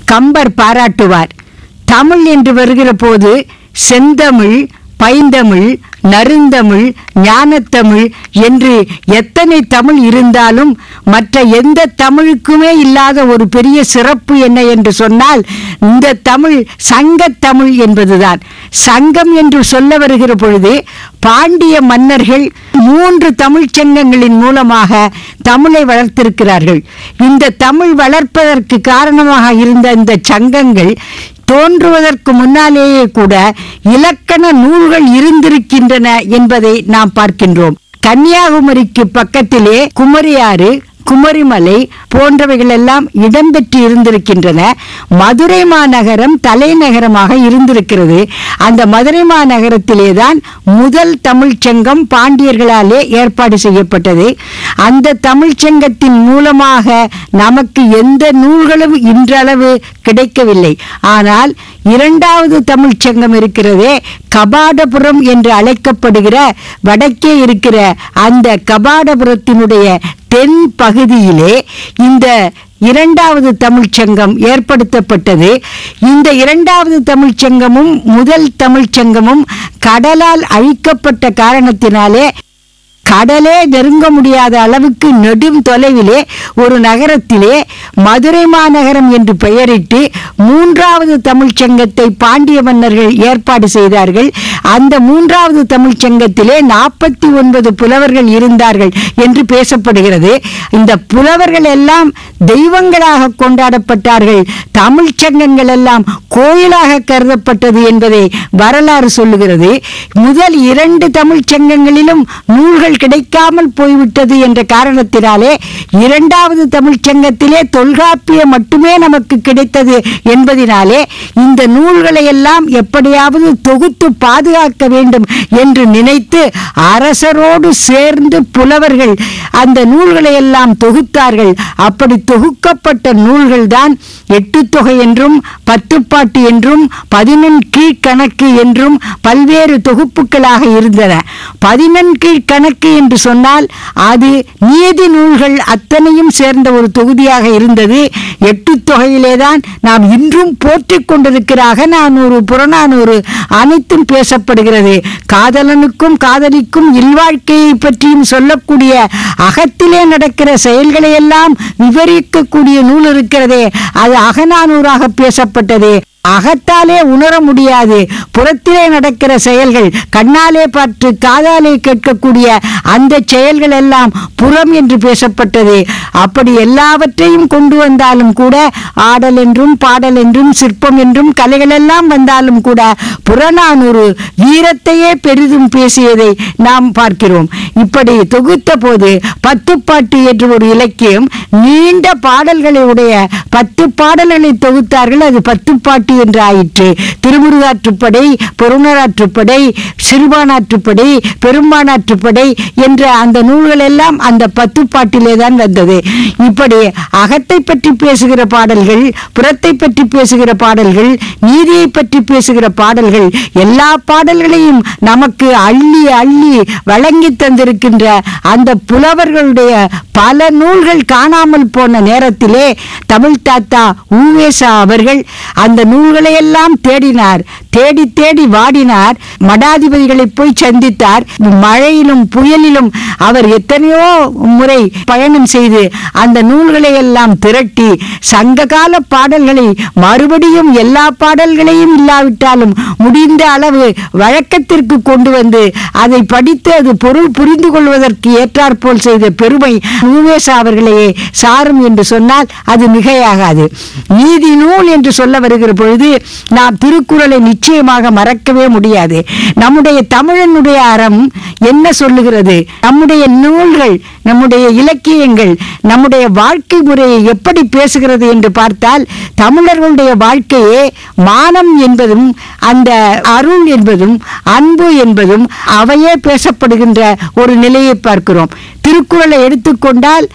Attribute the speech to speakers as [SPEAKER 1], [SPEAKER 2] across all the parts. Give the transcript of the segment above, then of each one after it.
[SPEAKER 1] கம்பர் பாராட்டுவார் தமிழ் என்று வருகிற போது செந்தமிழ் பைந்தமிழ் நறுந்தமிழ் ஞானத்தமிழ் என்று எத்தனை தமிழ் இருந்தாலும் மற்ற எந்த தமிழுக்குமே இல்லாத ஒரு பெரிய சிறப்பு என்ன என்று சொன்னால் இந்த தமிழ் சங்கத்தமிழ் என்பதுதான் சங்கம் என்று சொல்ல வருகிற பொழுது பாண்டிய மன்னர்கள் மூன்று தமிழ்ச் சங்கங்களின் மூலமாக தமிழை வளர்த்திருக்கிறார்கள் இந்த தமிழ் வளர்ப்பதற்கு காரணமாக இருந்த இந்த சங்கங்கள் தோன்றுவதற்கு முன்னாலேயே கூட இலக்கண நூல்கள் இருந்திருக்கின்றன என்பதை நாம் பார்க்கின்றோம் கன்னியாகுமரிக்கு பக்கத்திலே குமரியாறு குமரிமலை போன்றவைகள் எல்லாம் இடம்பெற்று இருந்திருக்கின்றன மதுரை மாநகரம் தலைநகரமாக இருந்திருக்கிறது அந்த மதுரை மாநகரத்திலே தான் முதல் தமிழ்ச்சங்கம் பாண்டியர்களாலே ஏற்பாடு செய்யப்பட்டது அந்த தமிழ்ச்சங்கத்தின் மூலமாக நமக்கு எந்த நூல்களும் இன்றளவு கிடைக்கவில்லை ஆனால் இரண்டாவது தமிழ்ச்சங்கம் இருக்கிறதே கபாடபுரம் என்று அழைக்கப்படுகிற வடக்கே இருக்கிற அந்த கபாடபுரத்தினுடைய தென் பகுதியிலே இந்த இரண்டாவது தமிழ்ச்சங்கம் ஏற்படுத்தப்பட்டது இந்த இரண்டாவது தமிழ்ச்சங்கமும் முதல் தமிழ்ச்சங்கமும் கடலால் அழிக்கப்பட்ட காரணத்தினாலே கடலே நெருங்க முடியாத அளவுக்கு நெடும் தொலைவிலே ஒரு நகரத்திலே மதுரை மாநகரம் என்று பெயரிட்டு மூன்றாவது தமிழ்ச்சங்கத்தை பாண்டிய மன்னர்கள் ஏற்பாடு செய்தார்கள் அந்த மூன்றாவது தமிழ்ச்சங்கத்திலே நாற்பத்தி ஒன்பது புலவர்கள் இருந்தார்கள் என்று பேசப்படுகிறது இந்த புலவர்கள் எல்லாம் தெய்வங்களாக கொண்டாடப்பட்டார்கள் தமிழ்ச்சங்கங்கள் எல்லாம் கோயிலாக கருதப்பட்டது என்பதை வரலாறு சொல்லுகிறது முதல் இரண்டு தமிழ்ச்சங்கங்களிலும் நூல்கள் கிடைக்காமல் போய்விட்டது என்ற காரணத்தினாலே இரண்டாவது தமிழ்ச்சங்கத்திலே தொல்காப்பியம் மட்டுமே நமக்கு கிடைத்தது என்பதினாலே இந்த நூல்களை எல்லாம் எப்படியாவது தொகுத்து பாதுகாக்க வேண்டும் என்று நினைத்து அரசரோடு சேர்ந்து புலவர்கள் அந்த நூல்களை எல்லாம் தொகுத்தார்கள் அப்படி தொகுக்கப்பட்ட நூல்கள் தான் எட்டு தொகை என்றும் பத்துப்பாட்டு என்றும் பதினெண் கீழ்கணக்கு என்றும் பல்வேறு தொகுப்புகளாக இருந்தன பதினெண் கீழ்கணக்கு என்று சொன்னால் அது நீதி நூல்கள் அத்தனையும் சேர்ந்த ஒரு தொகுதியாக இருந்தது எட்டு தொகையிலே தான் நாம் இன்றும் போற்றிக் கொண்டிருக்கிற அகநானூறு புறநானூறு அனைத்தும் பேசப்படுகிறது காதலனுக்கும் காதலிக்கும் இல்வாழ்க்கையை பற்றியும் சொல்லக்கூடிய அகத்திலே நடக்கிற செயல்களை எல்லாம் விவரிக்கக்கூடிய நூல் இருக்கிறதே அது அகநானூறாக பேசப்பட்டது அகத்தாலே உணர முடியாது புறத்திலே நடக்கிற செயல்கள் கண்ணாலே பார்த்து காதாலே கேட்கக்கூடிய அந்த செயல்கள் எல்லாம் புறம் என்று பேசப்பட்டது அப்படி எல்லாவற்றையும் கொண்டு வந்தாலும் கூட ஆடல் என்றும் பாடல் என்றும் சிற்பம் என்றும் கலைகள் எல்லாம் வந்தாலும் கூட புறநானூறு வீரத்தையே பெரிதும் பேசியதை நாம் பார்க்கிறோம் இப்படி தொகுத்த போது பத்துப்பாட்டு என்ற ஒரு இலக்கியம் நீண்ட பாடல்களை உடைய பத்து பாடல்களை தொகுத்தார்கள் அது பத்துப்பாட்டு என்று ஆயிற்று திருமுருகாற்றுப்படை பொருணராற்றுப்படை சிறுபானாற்றுப்படை பெரும்பானாற்றுப்படை என்ற அந்த நூல்கள் எல்லாம் அந்த பத்துப்பாட்டிலே தான் வந்தது இப்படி அகத்தை பற்றி பேசுகிற பாடல்கள் புறத்தை பற்றி பேசுகிற பாடல்கள் நீதியை பற்றி பேசுகிற பாடல்கள் எல்லா பாடல்களையும் நமக்கு அள்ளி அள்ளி வழங்கி தந்திருக்கின்ற அந்த புலவர்களுடைய பல நூல்கள் காணாமல் போன நேரத்திலே தமிழ் தாத்தா ஊவேசா அவர்கள் அந்த நூல்களை எல்லாம் தேடினார் தேடி தேடி வாடினார் மடாதிபதிகளை போய் சந்தித்தார் மழையிலும் புயலிலும் அவர் எத்தனையோ முறை பயணம் செய்து அந்த நூல்களை எல்லாம் திரட்டி சங்ககால பாடல்களை மறுபடியும் எல்லா பாடல்களையும் இல்லாவிட்டாலும் முடிந்த அளவு வழக்கத்திற்கு கொண்டு வந்து அதை படித்து அது பொருள் புரிந்து கொள்வதற்கு ஏற்றாற்போல் செய்த பெருமை ஊவேசா அவர்களையே சாரும் என்று சொன்னால் அது மிகையாகாது நீதி நூல் என்று சொல்ல வருகிற பொழுது நாம் திருக்குறளை நிச்சயமாக மறக்கவே முடியாது நம்முடைய தமிழனுடைய அறம் என்ன சொல்லுகிறது நம்முடைய நூல்கள் நம்முடைய இலக்கியங்கள் நம்முடைய வாழ்க்கை முறையை எப்படி பேசுகிறது என்று பார்த்தால் தமிழர்களுடைய வாழ்க்கையே மானம் என்பதும் அந்த அருள் என்பதும் அன்பு என்பதும் அவையே பேசப்படுகின்ற ஒரு நிலையை பார்க்கிறோம் திருக்குறளை எடுத்துக்கொண்டால்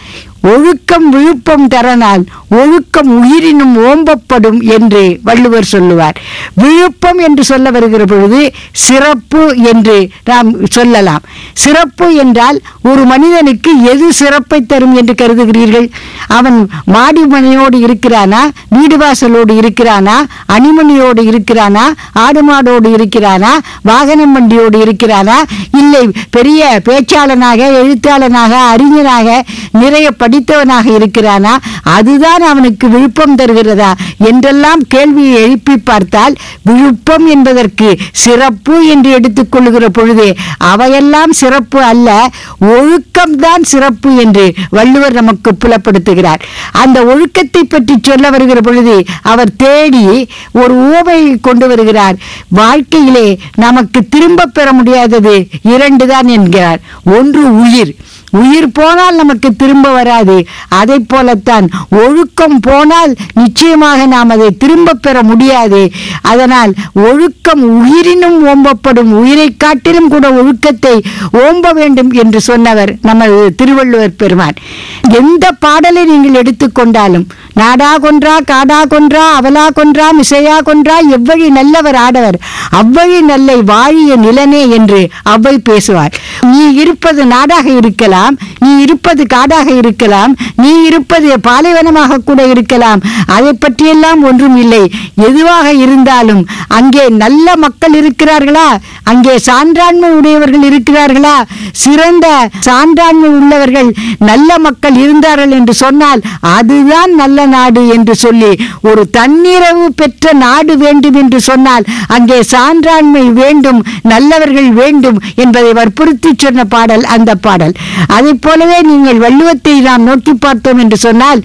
[SPEAKER 1] ஒழுக்கம் விழுப்பம் தரனால் ஒழுக்கம் உயிரினும் ஓம்பப்படும் என்று வள்ளுவர் சொல்லுவார் விழுப்பம் என்று சொல்ல வருகிற பொழுது சிறப்பு என்று நாம் சொல்லலாம் சிறப்பு என்றால் ஒரு மனிதனுக்கு எது சிறப்பை தரும் என்று கருதுகிறீர்கள் அவன் மாடி மனையோடு இருக்கிறானா வீடு வாசலோடு இருக்கிறானா அணிமணியோடு இருக்கிறானா ஆடு மாடோடு இருக்கிறானா வாகனம் வண்டியோடு இருக்கிறானா இல்லை பெரிய பேச்சாளனாக எழுத்தாளனாக அறிஞனாக நிறைய படித்தவனாக இருக்கிறானா அதுதான் அவனுக்கு விழுப்பம் தருகிறதா என்றெல்லாம் கேள்வியை எழுப்பி பார்த்தால் விழுப்பம் என்பதற்கு சிறப்பு என்று எடுத்துக்கொள்கிற பொழுது அவையெல்லாம் சிறப்பு அல்ல ஒழுக்கம்தான் சிறப்பு என்று வள்ளுவர் நமக்கு புலப்படுத்துகிறார் அந்த ஒழுக்கத்தை பற்றி சொல்ல வருகிற பொழுது அவர் தேடி ஒரு ஊமையை கொண்டு வருகிறார் வாழ்க்கையிலே நமக்கு திரும்ப பெற முடியாதது இரண்டு தான் என்கிறார் ஒன்று உயிர் உயிர் போனால் நமக்கு திரும்ப வராது அதை போலத்தான் ஒழுக்கம் போனால் நிச்சயமாக நாம் அதை திரும்ப பெற முடியாது அதனால் ஒழுக்கம் உயிரினும் ஓம்பப்படும் உயிரை காட்டிலும் கூட ஒழுக்கத்தை ஓம்ப வேண்டும் என்று சொன்னவர் நமது திருவள்ளுவர் பெருமான் எந்த பாடலை நீங்கள் எடுத்துக்கொண்டாலும் நாடா கொன்றா காடா கொன்றா அவலா கொன்றா மிசையா கொன்றா எவ்வழி நல்லவர் ஆடவர் அவ்வழி நல்லை வாழிய நிலனே என்று அவ்வை பேசுவார் நீ இருப்பது நாடாக இருக்கலாம் நீ இருப்பது காடாக இருக்கலாம் நீ இருப்பது பாலைவனமாக கூட இருக்கலாம் அதை பற்றியெல்லாம் ஒன்றும் இல்லை எதுவாக இருந்தாலும் அங்கே நல்ல மக்கள் இருக்கிறார்களா அங்கே சான்றாண்மை உடையவர்கள் இருக்கிறார்களா சிறந்த சான்றாண்மை உள்ளவர்கள் நல்ல மக்கள் இருந்தார்கள் என்று சொன்னால் அதுதான் நல்ல நாடு என்று சொல்லி ஒரு தன்னிறைவு பெற்ற நாடு வேண்டும் என்று சொன்னால் அங்கே சான்றாண்மை வேண்டும் நல்லவர்கள் வேண்டும் என்பதை வற்புறுத்தி சொன்ன பாடல் அந்த பாடல் அதைப் போலவே நீங்கள் வள்ளுவத்தை நாம் நோக்கி பார்த்தோம் என்று சொன்னால்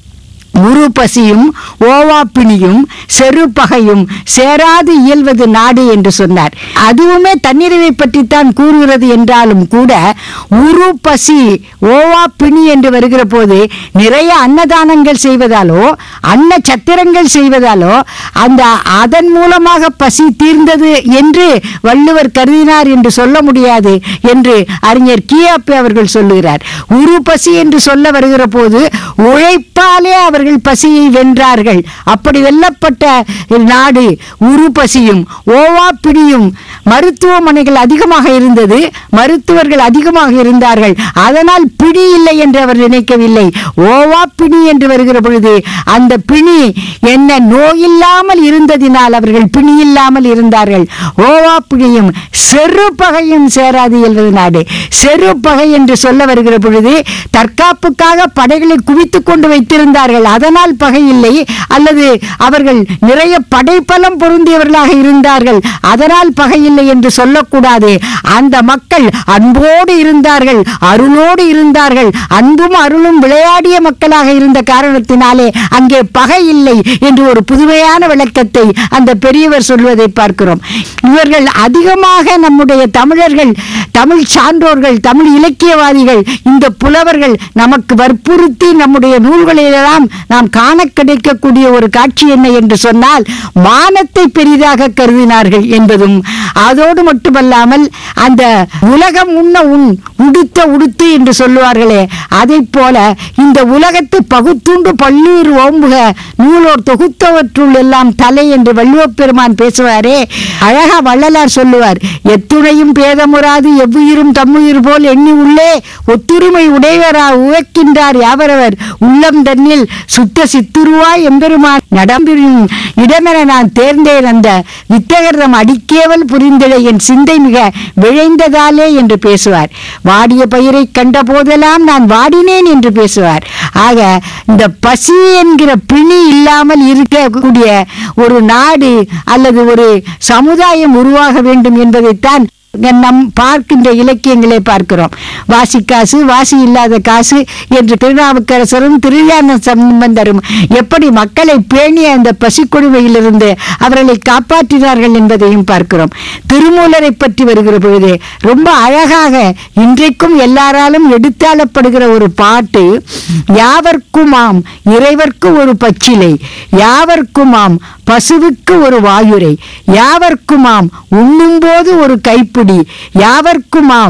[SPEAKER 1] முரு பசியும் ஓவாப்பிணியும் செருப்பகையும் சேராது இயல்வது நாடு என்று சொன்னார் அதுவுமே தன்னிறைவை பற்றித்தான் கூறுகிறது என்றாலும் கூட உரு பசி ஓவா பிணி என்று வருகிற போது நிறைய அன்னதானங்கள் செய்வதாலோ அன்ன சத்திரங்கள் செய்வதாலோ அந்த அதன் மூலமாக பசி தீர்ந்தது என்று வள்ளுவர் கருதினார் என்று சொல்ல முடியாது என்று அறிஞர் கியாப்பே அவர்கள் சொல்லுகிறார் உரு பசி என்று சொல்ல வருகிற போது உழைப்பாலே அவர்கள் பசியை வென்றார்கள் அப்படி வெல்லப்பட்ட நாடு உரு பசியும் ஓவா பிடியும் மருத்துவமனைகள் அதிகமாக இருந்தது மருத்துவர்கள் அதிகமாக இருந்தார்கள் அதனால் பிடி இல்லை என்று அவர் நினைக்கவில்லை ஓவா பிணி என்று வருகிற பொழுது அந்த பிணி என்ன நோயில்லாமல் இருந்ததினால் அவர்கள் பிணி இல்லாமல் இருந்தார்கள் ஓவா பிணியும் செரு பகையும் சேராது என்பது நாடு செரு பகை என்று சொல்ல வருகிற பொழுது தற்காப்புக்காக படைகளை குவித்துக் கொண்டு வைத்திருந்தார்கள் அதனால் பகை இல்லை அல்லது அவர்கள் நிறைய படைப்பலம் பொருந்தியவர்களாக இருந்தார்கள் அதனால் பகை இல்லை என்று சொல்லக்கூடாது அந்த மக்கள் அன்போடு இருந்தார்கள் அருளோடு இருந்தார்கள் அன்பும் அருளும் விளையாடிய மக்களாக இருந்த காரணத்தினாலே அங்கே பகை இல்லை என்று ஒரு புதுமையான விளக்கத்தை அந்த பெரியவர் சொல்வதை பார்க்கிறோம் இவர்கள் அதிகமாக நம்முடைய தமிழர்கள் தமிழ் சான்றோர்கள் தமிழ் இலக்கியவாதிகள் இந்த புலவர்கள் நமக்கு வற்புறுத்தி நம்முடைய நூல்களிலெல்லாம் நாம் காண கிடைக்கக்கூடிய ஒரு காட்சி என்ன என்று சொன்னால் மானத்தை பெரிதாக கருதினார்கள் என்பதும் அதோடு மட்டுமல்லாமல் அந்த உலகம் உண்ண உண் உடுத்த உடுத்து என்று சொல்லுவார்களே அதை போல இந்த உலகத்தை பகுத்துண்டு பல்லீர் ஓம்புக நூலோர் தொகுத்தவற்றுள் எல்லாம் தலை என்று வள்ளுவப் பெருமான் பேசுவாரே அழகா வள்ளலார் சொல்லுவார் எத்துணையும் பேதமுறாது எவ்வுயிரும் தம்முயிர் போல் எண்ணி உள்ளே ஒத்துரிமை உடையவரா உவக்கின்றார் யாவரவர் உள்ளம் தன்னில் சுத்த சித்துருவாய் எம்பெருமான் நடம்பின் இடமென நான் தேர்ந்தேன் அந்த வித்தகரம் அடிக்கேவல் புரிந்திட என் சிந்தை மிக விழைந்ததாலே என்று பேசுவார் வாடிய பயிரை கண்ட போதெல்லாம் நான் வாடினேன் என்று பேசுவார் ஆக இந்த பசி என்கிற பிணி இல்லாமல் இருக்கக்கூடிய ஒரு நாடு அல்லது ஒரு சமுதாயம் உருவாக வேண்டும் என்பதைத்தான் நம் பார்க்கின்ற இலக்கியங்களை பார்க்கிறோம் வாசி காசு வாசி இல்லாத காசு என்று திருநாவுக்கரசரும் திருஞான சம்பந்தரும் எப்படி மக்களை பேணிய அந்த பசிக்குழுவையிலிருந்து அவர்களை காப்பாற்றினார்கள் என்பதையும் பார்க்கிறோம் திருமூலரை பற்றி வருகிற பொழுது ரொம்ப அழகாக இன்றைக்கும் எல்லாராலும் எடுத்தாளப்படுகிற ஒரு பாட்டு யாவர்க்குமாம் இறைவர்க்கு ஒரு பச்சிலை யாவர்க்குமாம் பசுவுக்கு ஒரு வாயுரை யாவர்க்குமாம் உண்ணும்போது ஒரு கைப்பிடி யாவர்க்குமாம்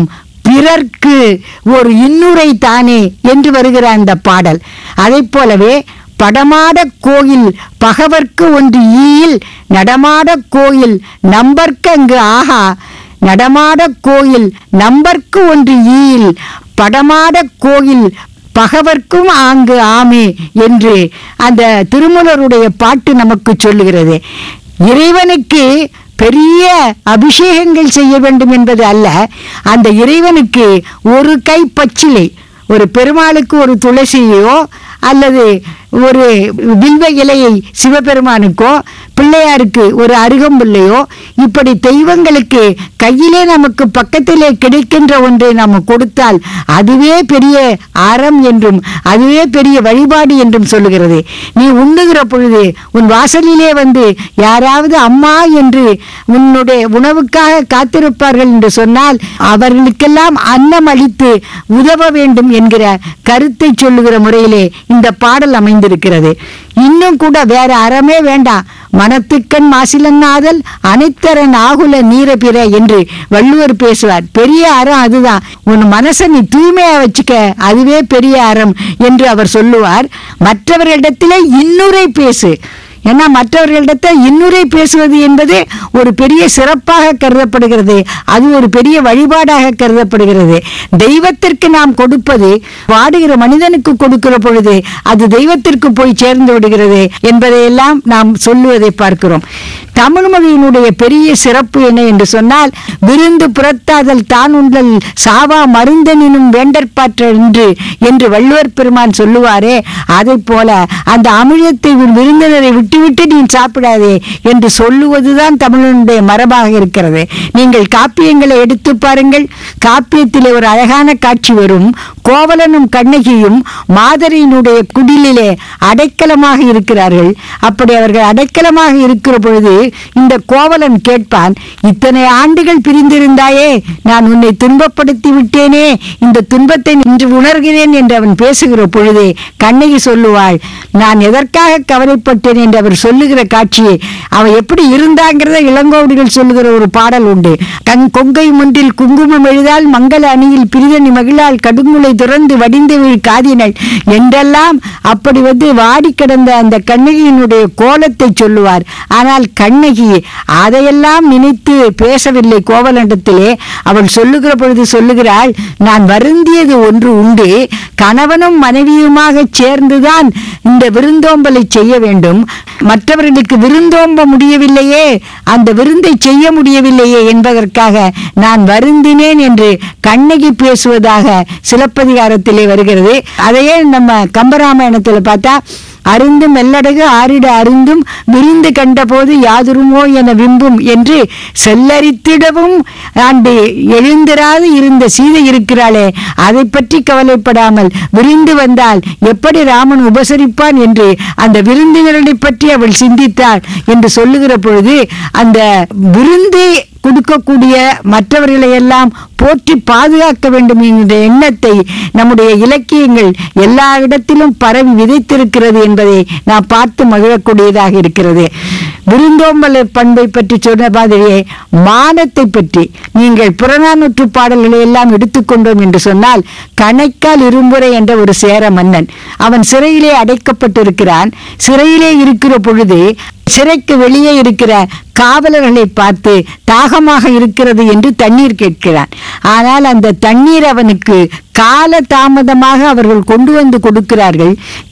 [SPEAKER 1] பிறர்க்கு ஒரு இன்னுரை தானே என்று வருகிற அந்த பாடல் அதைப் போலவே படமாட கோயில் பகவர்க்கு ஒன்று ஈயில் நடமாட கோயில் நம்பர்க்கு அங்கு ஆகா நடமாட கோயில் நம்பர்க்கு ஒன்று ஈயில் படமாட கோயில் பகவர்க்கும் ஆங்கு ஆமே என்று அந்த திருமலருடைய பாட்டு நமக்கு சொல்லுகிறது இறைவனுக்கு பெரிய அபிஷேகங்கள் செய்ய வேண்டும் என்பது அல்ல அந்த இறைவனுக்கு ஒரு கை பச்சிலை ஒரு பெருமாளுக்கு ஒரு துளசியோ அல்லது ஒரு வில்வ இலையை சிவபெருமானுக்கோ பிள்ளையாருக்கு ஒரு அருகம்புல்லையோ இப்படி தெய்வங்களுக்கு கையிலே நமக்கு பக்கத்திலே கிடைக்கின்ற ஒன்றை நாம் கொடுத்தால் அதுவே பெரிய அறம் என்றும் அதுவே பெரிய வழிபாடு என்றும் சொல்லுகிறது நீ உண்ணுகிற பொழுது உன் வாசலிலே வந்து யாராவது அம்மா என்று உன்னுடைய உணவுக்காக காத்திருப்பார்கள் என்று சொன்னால் அவர்களுக்கெல்லாம் அன்னம் அளித்து உதவ வேண்டும் என்கிற கருத்தை சொல்லுகிற முறையிலே இந்த பாடல் அமைந்திருக்கிறது இன்னும் கூட வேற அறமே வேண்டாம் மனத்துக்கண் மாசிலன்னாதல் அனைத்தரன் ஆகுல நீர பிற என்று வள்ளுவர் பேசுவார் பெரிய அறம் அதுதான் உன் மனசை நீ தூய்மையா வச்சுக்க அதுவே பெரிய அறம் என்று அவர் சொல்லுவார் மற்றவர்களிடத்திலே இன்னுரை பேசு ஏன்னா மற்றவர்களிடத்தில் இன்னுரை பேசுவது என்பது ஒரு பெரிய சிறப்பாக கருதப்படுகிறது அது ஒரு பெரிய வழிபாடாக கருதப்படுகிறது தெய்வத்திற்கு நாம் கொடுப்பது வாடுகிற மனிதனுக்கு கொடுக்கிற பொழுது அது தெய்வத்திற்கு போய் சேர்ந்து விடுகிறது என்பதையெல்லாம் நாம் சொல்லுவதை பார்க்கிறோம் தமிழ் மொழியினுடைய பெரிய சிறப்பு என்ன என்று சொன்னால் விருந்து புறத்தாதல் தான் உண்டல் சாவா மருந்தனினும் வேண்டற்பாற்ற என்று என்று வள்ளுவர் பெருமான் சொல்லுவாரே அதை போல அந்த அமிழத்தை உன் விருந்தினரை விட்டுவிட்டு நீ சாப்பிடாதே என்று சொல்லுவதுதான் தமிழனுடைய மரபாக இருக்கிறது நீங்கள் காப்பியங்களை எடுத்து பாருங்கள் காப்பியத்திலே ஒரு அழகான காட்சி வரும் கோவலனும் கண்ணகியும் மாதரியினுடைய குடிலிலே அடைக்கலமாக இருக்கிறார்கள் அப்படி அவர்கள் அடைக்கலமாக இருக்கிற பொழுது இந்த கோவலன் கேட்பான் இத்தனை ஆண்டுகள் பிரிந்திருந்தாயே நான் உன்னை துன்பப்படுத்தி விட்டேனே இந்த துன்பத்தை இன்று உணர்கிறேன் என்று அவன் பேசுகிற பொழுதே கண்ணகி சொல்லுவாள் நான் எதற்காக கவலைப்பட்டேன் என்று அவர் சொல்லுகிற காட்சியை அவன் எப்படி இருந்தாங்கிறத இளங்கோவடிகள் சொல்லுகிற ஒரு பாடல் உண்டு கண் கொங்கை முன்றில் குங்குமம் எழுதால் மங்கள அணியில் பிரிதனி மகிழால் கடுங்குலை துறந்து வடிந்து வீழ் காதினள் என்றெல்லாம் அப்படி வந்து வாடி கிடந்த அந்த கண்ணகியினுடைய கோலத்தை சொல்லுவார் ஆனால் கண்ணகி அதையெல்லாம் நினைத்து பேசவில்லை கோவலண்டத்திலே அவள் சொல்லுகிற பொழுது சொல்லுகிறாள் நான் வருந்தியது ஒன்று உண்டு கணவனும் மனைவியுமாக சேர்ந்துதான் இந்த விருந்தோம்பலை செய்ய வேண்டும் மற்றவர்களுக்கு விருந்தோம்ப முடியவில்லையே அந்த விருந்தை செய்ய முடியவில்லையே என்பதற்காக நான் வருந்தினேன் என்று கண்ணகி பேசுவதாக சிலப்பதிகாரத்திலே வருகிறது அதையே நம்ம கம்பராமாயணத்தில் பார்த்தா அருந்தும் மெல்லடகு ஆறிட அருந்தும் விரிந்து கண்டபோது யாதுருமோ என விம்பும் என்று செல்லரித்திடவும் ஆண்டு எழுந்திராது இருந்த சீதை இருக்கிறாளே அதை பற்றி கவலைப்படாமல் விரிந்து வந்தால் எப்படி ராமன் உபசரிப்பான் என்று அந்த விருந்தினர்களை பற்றி அவள் சிந்தித்தாள் என்று சொல்லுகிற பொழுது அந்த விருந்து கொடுக்கக்கூடிய மற்றவர்களை எல்லாம் போற்றி பாதுகாக்க வேண்டும் என்கிற எண்ணத்தை நம்முடைய இலக்கியங்கள் எல்லா இடத்திலும் பரவி விதைத்திருக்கிறது என்பதை நாம் பார்த்து மகிழக்கூடியதாக இருக்கிறது விருந்தோம்பல் பண்பை பற்றி சொன்ன மாதிரியே மானத்தை பற்றி நீங்கள் புறநானூற்று பாடல்களை எல்லாம் எடுத்துக்கொண்டோம் என்று சொன்னால் கணைக்கால் இரும்புரை என்ற ஒரு சேர மன்னன் அவன் சிறையிலே அடைக்கப்பட்டிருக்கிறான் சிறையிலே இருக்கிற பொழுது சிறைக்கு வெளியே இருக்கிற காவலர்களை பார்த்து தாகமாக இருக்கிறது என்று தண்ணீர் கேட்கிறான் ஆனால் அந்த தண்ணீர் அவனுக்கு கால தாமதமாக அவர்கள் கொண்டு வந்து கொடுக்கிறார்கள்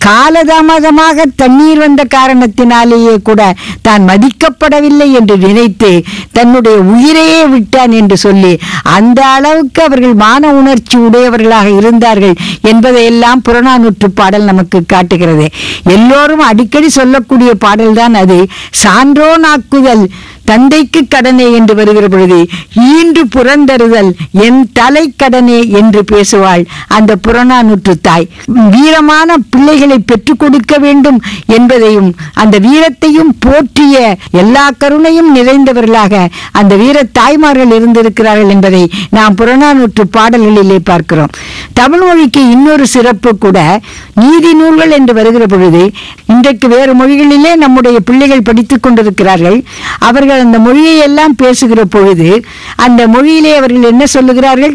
[SPEAKER 1] காலதாமதமாக தண்ணீர் வந்த காரணத்தினாலேயே கூட தான் மதிக்கப்படவில்லை என்று நினைத்து தன்னுடைய உயிரையே விட்டான் என்று சொல்லி அந்த அளவுக்கு அவர்கள் மான உணர்ச்சி உடையவர்களாக இருந்தார்கள் என்பதையெல்லாம் புறநானூற்று பாடல் நமக்கு காட்டுகிறது எல்லோரும் அடிக்கடி சொல்லக்கூடிய பாடல்தான் அது சான்றோனாக்குதல் தந்தைக்கு கடனே என்று வருகிற பொழுது ஈன்று புறந்தருதல் என் தலை கடனே என்று பேசுவாள் அந்த புறநானூற்று தாய் வீரமான பிள்ளைகளை பெற்றுக் கொடுக்க வேண்டும் என்பதையும் அந்த வீரத்தையும் போற்றிய எல்லா கருணையும் நிறைந்தவர்களாக அந்த வீர தாய்மார்கள் இருந்திருக்கிறார்கள் என்பதை நாம் புறநானூற்று பாடல்களிலே பார்க்கிறோம் தமிழ் மொழிக்கு இன்னொரு சிறப்பு கூட நீதி நூல்கள் என்று வருகிற பொழுது இன்றைக்கு வேறு மொழிகளிலே நம்முடைய பிள்ளைகள் படித்துக் கொண்டிருக்கிறார்கள் அவர்கள் அந்த மொழியை எல்லாம் பேசுகிற பொழுது அந்த மொழியிலே அவர்கள் என்ன சொல்லுகிறார்கள்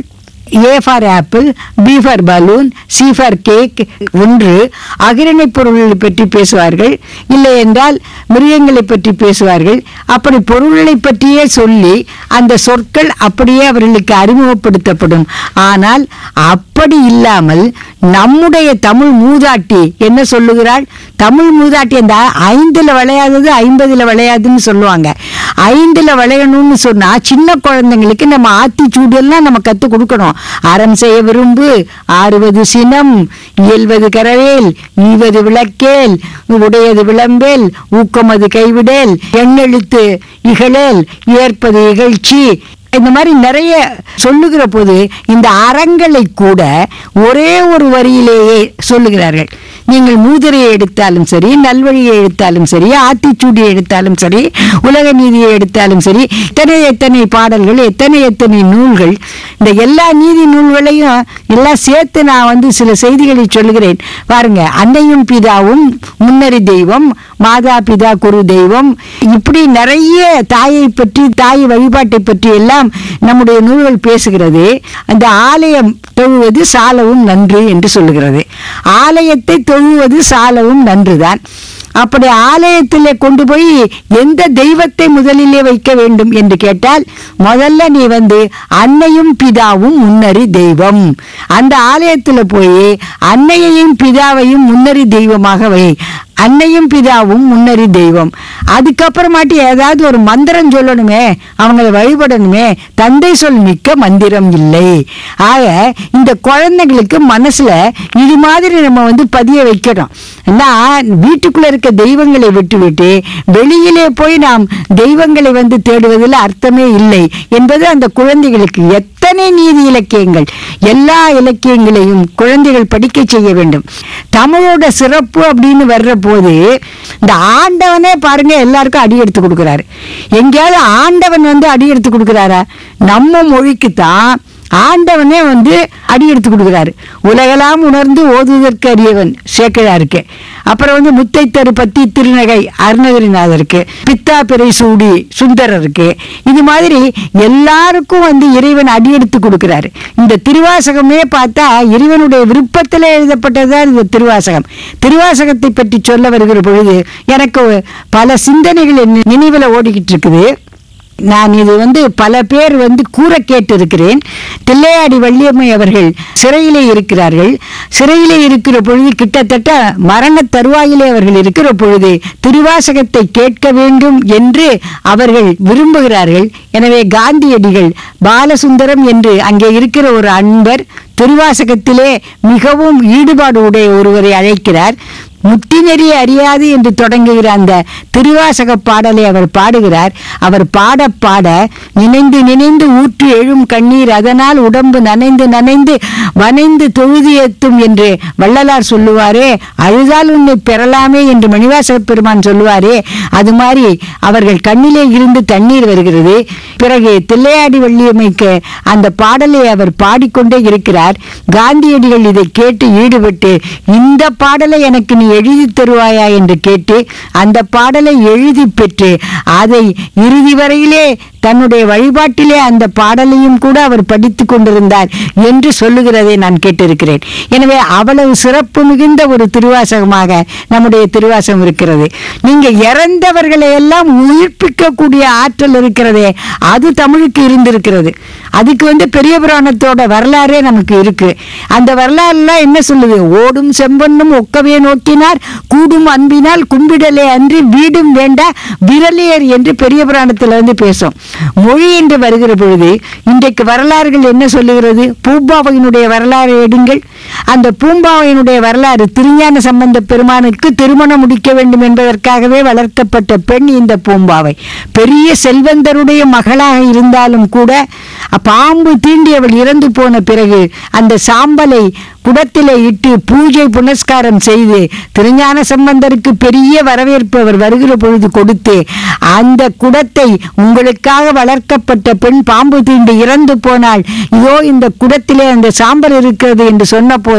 [SPEAKER 1] A for apple B for balloon C for cake ஒன்று அகிரணை பொருள்களை பற்றி பேசுவார்கள் இல்லை என்றால் மிருகங்களை பற்றி பேசுவார்கள் அப்படி பொருள்களை பற்றியே சொல்லி அந்த சொற்கள் அப்படியே அவர்களுக்கு அறிமுகப்படுத்தப்படும் ஆனால் அப்படி இல்லாமல் நம்முடைய தமிழ் மூதாட்டி என்ன சொல்லுகிறாள் தமிழ் மூதாட்டி அந்த ஐந்துல விளையாதது ஐம்பதுல விளையாதுன்னு சொல்லுவாங்க ஐந்துல விளையணும்னு சொன்னா சின்ன குழந்தைங்களுக்கு நம்ம ஆத்திச்சூடு எல்லாம் நம்ம கத்து கொடுக்கணும் அறம் செய்ய விரும்பு ஆறுவது சினம் இயல்வது கரவேல் ஈவது விளக்கேல் உடையது விளம்பேல் ஊக்கமது கைவிடேல் எண்ணெழுத்து இகழேல் ஏற்பது இகழ்ச்சி இந்த மாதிரி நிறைய சொல்லுகிற போது இந்த அறங்களை கூட ஒரே ஒரு வரியிலேயே சொல்லுகிறார்கள் நீங்கள் மூதுரையை எடுத்தாலும் சரி நல்வழியை எடுத்தாலும் சரி ஆத்திச்சூடியை எடுத்தாலும் சரி உலக நீதியை எடுத்தாலும் சரி எத்தனை எத்தனை பாடல்கள் எத்தனை எத்தனை நூல்கள் இந்த எல்லா நீதி நூல்களையும் எல்லாம் சேர்த்து நான் வந்து சில செய்திகளை சொல்லுகிறேன் பாருங்க அன்னையும் பிதாவும் முன்னறி தெய்வம் மாதா பிதா குரு தெய்வம் இப்படி நிறைய தாயை பற்றி தாய் வழிபாட்டை பற்றி எல்லாம் நம்முடைய நூல்கள் பேசுகிறது அந்த ஆலயம் தொழுவது சாலவும் நன்று என்று சொல்லுகிறது ஆலயத்தை தொழுவது சாலவும் நன்றுதான் அப்படி ஆலயத்திலே கொண்டு போய் எந்த தெய்வத்தை முதலிலே வைக்க வேண்டும் என்று கேட்டால் முதல்ல நீ வந்து அன்னையும் பிதாவும் முன்னறி தெய்வம் அந்த ஆலயத்தில் போய் அன்னையையும் பிதாவையும் முன்னறி தெய்வமாக வை அன்னையும் பிதாவும் முன்னறி தெய்வம் அதுக்கப்புறமாட்டி ஏதாவது ஒரு மந்திரம் சொல்லணுமே அவங்களை வழிபடணுமே தந்தை சொல் மிக்க மந்திரம் இல்லை ஆக இந்த குழந்தைங்களுக்கு மனசுல இது மாதிரி நம்ம வந்து பதிய வைக்கணும் ஏன்னா வீட்டுக்குள்ள இருக்க தெய்வங்களை விட்டு விட்டு வெளியிலே போய் நாம் தெய்வங்களை வந்து தேடுவதில் அர்த்தமே இல்லை என்பது அந்த குழந்தைகளுக்கு எத்தனை நீதி இலக்கியங்கள் எல்லா இலக்கியங்களையும் குழந்தைகள் படிக்க செய்ய வேண்டும் தமிழோட சிறப்பு அப்படின்னு வர்ற போது இந்த ஆண்டவனே பாருங்க எல்லாருக்கும் அடி எடுத்து கொடுக்குறாரு எங்கேயாவது ஆண்டவன் வந்து அடி எடுத்து கொடுக்குறாரா நம்ம மொழிக்கு தான் ஆண்டவனே வந்து அடி எடுத்து கொடுக்குறாரு உலகெல்லாம் உணர்ந்து ஓதுவதற்கு அறியவன் சேக்கிழாருக்கு அப்புறம் வந்து முத்தைத்தரு பத்தி திருநகை அருணகிரிநாதருக்கு பித்தா பிறை சூடி சுந்தரருக்கு இது மாதிரி எல்லாருக்கும் வந்து இறைவன் அடி எடுத்து கொடுக்குறாரு இந்த திருவாசகமே பார்த்தா இறைவனுடைய விருப்பத்தில் எழுதப்பட்டதுதான் இந்த திருவாசகம் திருவாசகத்தை பற்றி சொல்ல வருகிற பொழுது எனக்கு பல சிந்தனைகள் என் நினைவில் ஓடிக்கிட்டு இருக்குது நான் இது வந்து பல பேர் வந்து கூற கேட்டிருக்கிறேன் தில்லையாடி வள்ளியம்மை அவர்கள் சிறையிலே இருக்கிறார்கள் சிறையிலே இருக்கிற பொழுது கிட்டத்தட்ட மரண தருவாயிலே அவர்கள் இருக்கிற பொழுது திருவாசகத்தை கேட்க வேண்டும் என்று அவர்கள் விரும்புகிறார்கள் எனவே காந்தியடிகள் பாலசுந்தரம் என்று அங்கே இருக்கிற ஒரு அன்பர் திருவாசகத்திலே மிகவும் ஈடுபாடு உடைய ஒருவரை அழைக்கிறார் முத்திநெறி அறியாது என்று தொடங்குகிற அந்த திருவாசக பாடலை அவர் பாடுகிறார் அவர் பாட பாட நினைந்து நினைந்து ஊற்று எழும் கண்ணீர் அதனால் உடம்பு நனைந்து நனைந்து வனைந்து தொழுது ஏத்தும் என்று வள்ளலார் சொல்லுவாரே அழுதால் உன்னை பெறலாமே என்று மணிவாசக பெருமான் சொல்லுவாரே அது மாதிரி அவர்கள் கண்ணிலே இருந்து தண்ணீர் வருகிறது பிறகு தில்லையாடி வள்ளியம்மைக்கு அந்த பாடலை அவர் பாடிக்கொண்டே இருக்கிறார் காந்தியடிகள் இதை கேட்டு ஈடுபட்டு இந்த பாடலை எனக்கு நீ எழுதி தருவாயா என்று கேட்டு அந்த பாடலை எழுதி பெற்று அதை இறுதி வரையிலே தன்னுடைய வழிபாட்டிலே அந்த பாடலையும் கூட அவர் படித்து கொண்டிருந்தார் என்று சொல்லுகிறதை நான் கேட்டிருக்கிறேன் எனவே அவ்வளவு சிறப்பு மிகுந்த ஒரு திருவாசகமாக நம்முடைய திருவாசகம் இருக்கிறது நீங்க இறந்தவர்களை எல்லாம் உயிர்ப்பிக்கக்கூடிய ஆற்றல் இருக்கிறதே அது தமிழுக்கு இருந்திருக்கிறது அதுக்கு வந்து பெரிய புராணத்தோட வரலாறே நமக்கு இருக்கு அந்த வரலாறுலாம் என்ன சொல்லுது ஓடும் செம்பொன்னும் ஒக்கவே நோக்கினார் கூடும் அன்பினால் கும்பிடலே அன்றி வீடும் வேண்டா விரலியர் என்று பெரிய புராணத்தில் வந்து பேசும் மொழி என்று வருகிற பொழுது இன்றைக்கு வரலாறுகள் என்ன சொல்லுகிறது பூம்பாவையினுடைய வரலாறு எடுங்கள் அந்த பூம்பாவையினுடைய வரலாறு திருஞான சம்பந்த பெருமானுக்கு திருமணம் முடிக்க வேண்டும் என்பதற்காகவே வளர்க்கப்பட்ட பெண் இந்த பூம்பாவை பெரிய செல்வந்தருடைய மகளாக இருந்தாலும் கூட பாம்பு தீண்டி அவள் இறந்து போன பிறகு அந்த சாம்பலை குடத்திலே இட்டு பூஜை புனஸ்காரம் செய்து திருஞான சம்பந்தருக்கு பெரிய வரவேற்பு அவர் வருகிற பொழுது கொடுத்து அந்த குடத்தை உங்களுக்காக வளர்க்கப்பட்ட பெண் பாம்பு தீண்டு இறந்து போனாள் இதோ இந்த குடத்திலே அந்த சாம்பல் இருக்கிறது என்று சொன்ன போது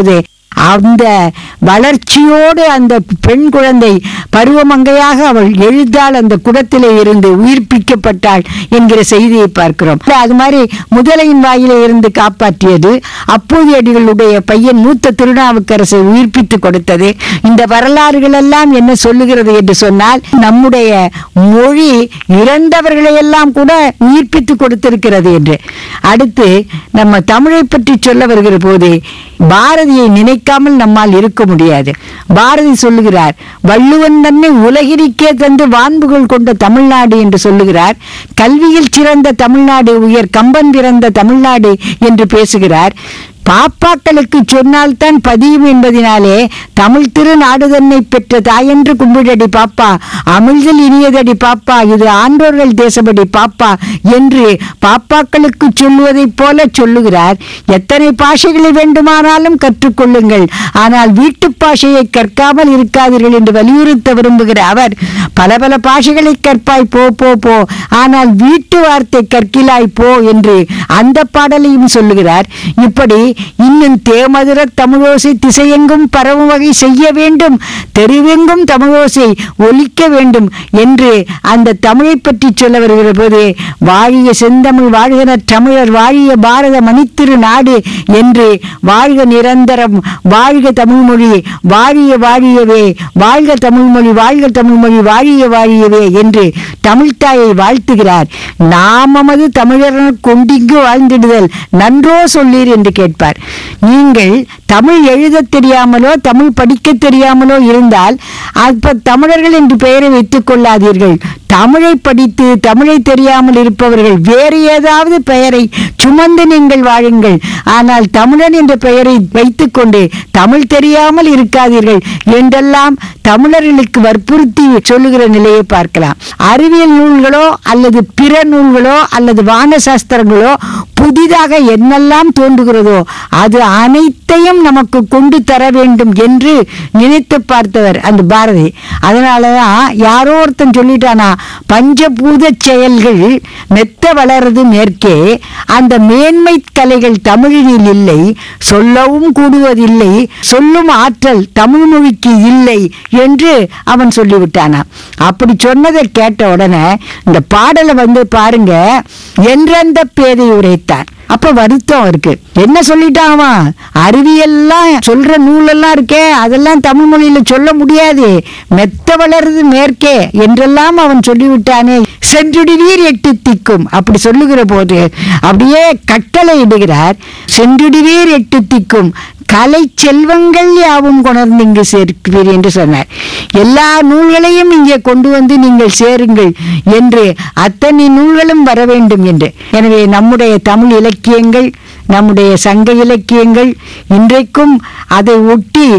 [SPEAKER 1] அந்த வளர்ச்சியோடு அந்த பெண் குழந்தை பருவமங்கையாக அவள் எழுந்தால் அந்த குடத்திலே இருந்து உயிர்ப்பிக்கப்பட்டாள் என்கிற செய்தியை பார்க்கிறோம் அது மாதிரி முதலையின் வாயிலே இருந்து காப்பாற்றியது அப்போது அடிகளுடைய பையன் மூத்த திருநாவுக்கரசை உயிர்ப்பித்து கொடுத்தது இந்த வரலாறுகள் எல்லாம் என்ன சொல்லுகிறது என்று சொன்னால் நம்முடைய மொழி இறந்தவர்களை எல்லாம் கூட உயிர்ப்பித்து கொடுத்திருக்கிறது என்று அடுத்து நம்ம தமிழை பற்றி சொல்ல வருகிற போது பாரதியை நினைக்காமல் நம்மால் இருக்க முடியாது பாரதி சொல்லுகிறார் வள்ளுவன் தன்னை உலகிற்கே தந்து வான்புகள் கொண்ட தமிழ்நாடு என்று சொல்லுகிறார் கல்வியில் சிறந்த தமிழ்நாடு உயர் கம்பன் பிறந்த தமிழ்நாடு என்று பேசுகிறார் பாப்பாக்களுக்கு சொன்னால்தான் பதியும் என்பதினாலே தமிழ் திரு நாடு தன்னை பெற்ற தாயென்று கும்பிடடி பாப்பா அமிழ்தில் இனியதடி பாப்பா இது ஆண்டோர்கள் தேசப்படி பாப்பா என்று பாப்பாக்களுக்கு சொல்லுவதைப் போல சொல்லுகிறார் எத்தனை பாஷைகளை வேண்டுமானாலும் கற்றுக்கொள்ளுங்கள் ஆனால் வீட்டு பாஷையை கற்காமல் இருக்காதீர்கள் என்று வலியுறுத்த விரும்புகிற அவர் பல பல பாஷைகளை கற்பாய் போ போ போ ஆனால் வீட்டு வார்த்தை கற்கிலாய் போ என்று அந்த பாடலையும் சொல்லுகிறார் இப்படி இன்னும் தேமதுர தமிழோசை திசையெங்கும் பரவும் வகை செய்ய வேண்டும் தெருவெங்கும் தமிழோசை ஒலிக்க வேண்டும் என்று அந்த தமிழை பற்றி சொல்ல வருகிற போது வாழிய செந்தமிழ் வாழ்கிற தமிழர் வாழிய பாரத மணித்திரு நாடு என்று வாழ்க நிரந்தரம் வாழ்க தமிழ்மொழி வாழிய வாழியவே வாழ்க தமிழ்மொழி வாழ்க தமிழ்மொழி வாழிய வாழியவே என்று தமிழ்த்தாயை வாழ்த்துகிறார் நாமமது தமிழர் கொண்டிங்கு வாழ்ந்திடுதல் நன்றோ சொல்லீர் என்று கேட்பார் நீங்கள் தமிழ் எழுதத் தெரியாமலோ தமிழ் படிக்க தெரியாமலோ இருந்தால் அப்ப தமிழர்கள் என்று பெயரை வைத்துக் கொள்ளாதீர்கள் தமிழை படித்து தமிழை தெரியாமல் இருப்பவர்கள் வேறு ஏதாவது பெயரை சுமந்து நீங்கள் வாழுங்கள் ஆனால் தமிழன் என்ற பெயரை வைத்துக்கொண்டு தமிழ் தெரியாமல் இருக்காதீர்கள் என்றெல்லாம் தமிழர்களுக்கு வற்புறுத்தி சொல்லுகிற நிலையை பார்க்கலாம் அறிவியல் நூல்களோ அல்லது பிற நூல்களோ அல்லது வான சாஸ்திரங்களோ புதிதாக என்னெல்லாம் தோன்றுகிறதோ அது அனைத்தையும் நமக்கு கொண்டு தர வேண்டும் என்று நினைத்து பார்த்தவர் அந்த பாரதி அதனாலதான் யாரோ ஒருத்தன் சொல்லிட்டானா பஞ்சபூத செயல்கள் மெத்த வளர்றது மேற்கே அந்த மேன்மை கலைகள் தமிழில் இல்லை சொல்லவும் கூடுவதில்லை சொல்லும் ஆற்றல் தமிழ் மொழிக்கு இல்லை என்று அவன் சொல்லிவிட்டானா அப்படி சொன்னதை கேட்ட உடனே இந்த பாடலை வந்து பாருங்க என்றெந்த பேதை உரைத்தான் அப்ப வருத்தம் இருக்கு என்ன சொல்லிட்டான் அவன் அறிவியல்லாம் சொல்ற நூலெல்லாம் இருக்கே அதெல்லாம் தமிழ் மொழியில சொல்ல முடியாது மெத்த வளருது மேற்கே என்றெல்லாம் அவன் சொல்லிவிட்டானே சென்றுடுவீர் எட்டு திக்கும் அப்படி சொல்லுகிற போது அப்படியே கட்டளை இடுகிறார் சென்றுடுவீர் எட்டு திக்கும் கலை செல்வங்கள் யாவும் கொணர்ந்து இங்கு சேர்க்கிறீர் என்று சொன்னார் எல்லா நூல்களையும் இங்கே கொண்டு வந்து நீங்கள் சேருங்கள் என்று அத்தனை நூல்களும் வர வேண்டும் என்று எனவே நம்முடைய தமிழ் இலக்கியங்கள் நம்முடைய சங்க இலக்கியங்கள் இன்றைக்கும் அதை ஒட்டி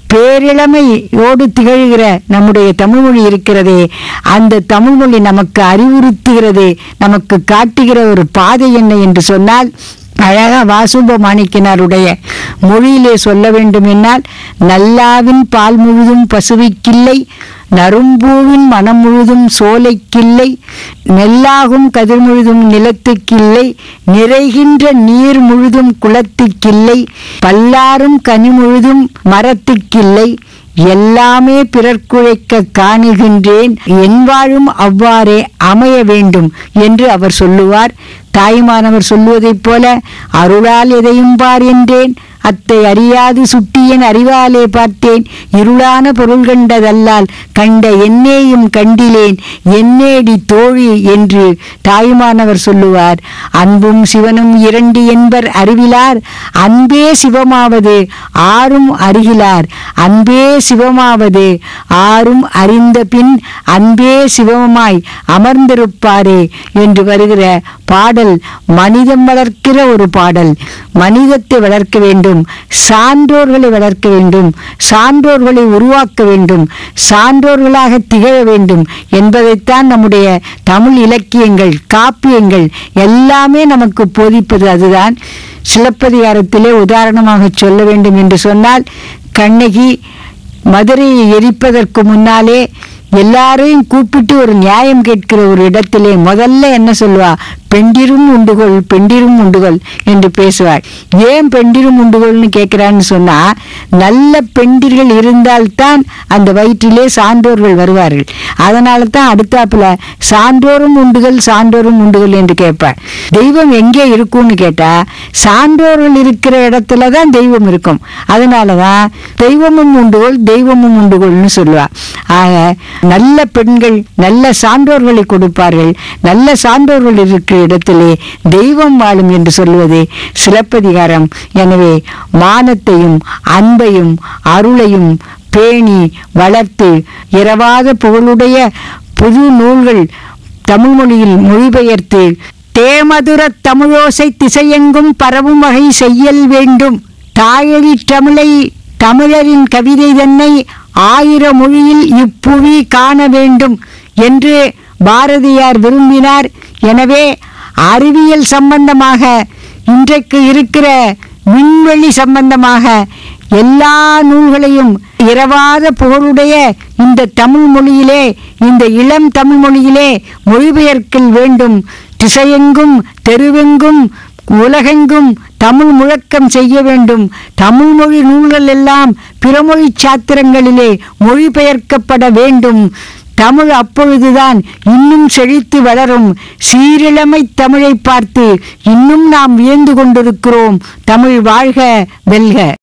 [SPEAKER 1] பேரிழமையோடு திகழ்கிற நம்முடைய தமிழ்மொழி இருக்கிறதே அந்த தமிழ்மொழி நமக்கு அறிவுறுத்துகிறது நமக்கு காட்டுகிற ஒரு பாதை என்ன என்று சொன்னால் அழகா வாசுப மாணிக்கினாருடைய மொழியிலே சொல்ல வேண்டும் என்னால் நல்லாவின் பால் முழுதும் பசுவிக்கில்லை நறும்பூவின் மனம் முழுதும் சோலைக்கில்லை நெல்லாகும் கதிர் முழுதும் நிலத்துக்கில்லை நிறைகின்ற நீர் முழுதும் குளத்துக்கில்லை பல்லாரும் கனி முழுதும் மரத்துக்கில்லை எல்லாமே பிறர்க்குழைக்க காணுகின்றேன் என் வாழும் அவ்வாறே அமைய வேண்டும் என்று அவர் சொல்லுவார் தாய்மானவர் சொல்லுவதைப் போல அருளால் எதையும் பார் என்றேன் அத்தை அறியாது சுட்டியன் அறிவாலே பார்த்தேன் இருளான பொருள் கண்டதல்லால் கண்ட என்னேயும் கண்டிலேன் என்னேடி தோழி என்று தாயுமானவர் சொல்லுவார் அன்பும் சிவனும் இரண்டு என்பர் அறிவிலார் அன்பே சிவமாவது ஆறும் அறிகிலார் அன்பே சிவமாவது ஆறும் அறிந்த பின் அன்பே சிவமாய் அமர்ந்திருப்பாரே என்று வருகிற பாடல் மனிதம் வளர்க்கிற ஒரு பாடல் மனிதத்தை வளர்க்க வேண்டும் சான்றோர்களை வளர்க்க வேண்டும் சான்றோர்களை உருவாக்க வேண்டும் சான்றோர்களாக திகழ வேண்டும் என்பதைத்தான் நம்முடைய தமிழ் இலக்கியங்கள் காப்பியங்கள் எல்லாமே நமக்கு போதிப்பது அதுதான் சிலப்பதிகாரத்திலே உதாரணமாக சொல்ல வேண்டும் என்று சொன்னால் கண்ணகி மதுரையை எரிப்பதற்கு முன்னாலே எல்லாரையும் கூப்பிட்டு ஒரு நியாயம் கேட்கிற ஒரு இடத்திலே முதல்ல என்ன சொல்லுவா பெண்டிரும் உண்டுகொள் பெண்டிரும் உண்டுகொள் என்று பேசுவாள் ஏன் பெண்டிரும் உண்டுகொள்னு கேட்கிறான்னு சொன்னா நல்ல பெண்டிர்கள் இருந்தால்தான் அந்த வயிற்றிலே சான்றோர்கள் வருவார்கள் அதனால தான் அடுத்தாப்புல சான்றோரும் உண்டுகள் சான்றோரும் உண்டுகள் என்று கேட்பார் தெய்வம் எங்கே இருக்கும்னு கேட்டா சான்றோர்கள் இருக்கிற இடத்துல தான் தெய்வம் இருக்கும் அதனால தான் தெய்வமும் உண்டுகோள் தெய்வமும் உண்டுகோள்னு சொல்லுவா ஆக நல்ல பெண்கள் நல்ல சான்றோர்களை கொடுப்பார்கள் நல்ல சான்றோர்கள் இருக்கிற இடத்திலே தெய்வம் வாழும் என்று சொல்லுவதே சிலப்பதிகாரம் எனவே மானத்தையும் அன்பையும் அருளையும் பேணி வளர்த்து இரவாத புகழுடைய புது நூல்கள் தமிழ் மொழியில் மொழிபெயர்த்து தேமதுர தமிழோசை திசையெங்கும் பரவும் வகை செய்யல் வேண்டும் தாயழி தமிழை தமிழரின் கவிதை தன்னை ஆயிர மொழியில் இப்புவி காண வேண்டும் என்று பாரதியார் விரும்பினார் எனவே அறிவியல் சம்பந்தமாக இன்றைக்கு இருக்கிற விண்வெளி சம்பந்தமாக எல்லா நூல்களையும் இரவாத புகழுடைய இந்த தமிழ் மொழியிலே இந்த இளம் தமிழ் மொழியிலே மொழிபெயர்க்கல் வேண்டும் திசையெங்கும் தெருவெங்கும் உலகெங்கும் தமிழ் முழக்கம் செய்ய வேண்டும் தமிழ் மொழி நூல்கள் எல்லாம் பிறமொழி சாத்திரங்களிலே மொழிபெயர்க்கப்பட வேண்டும் தமிழ் அப்பொழுதுதான் இன்னும் செழித்து வளரும் சீரிழமை தமிழை பார்த்து இன்னும் நாம் வியந்து கொண்டிருக்கிறோம் தமிழ் வாழ்க வெல்க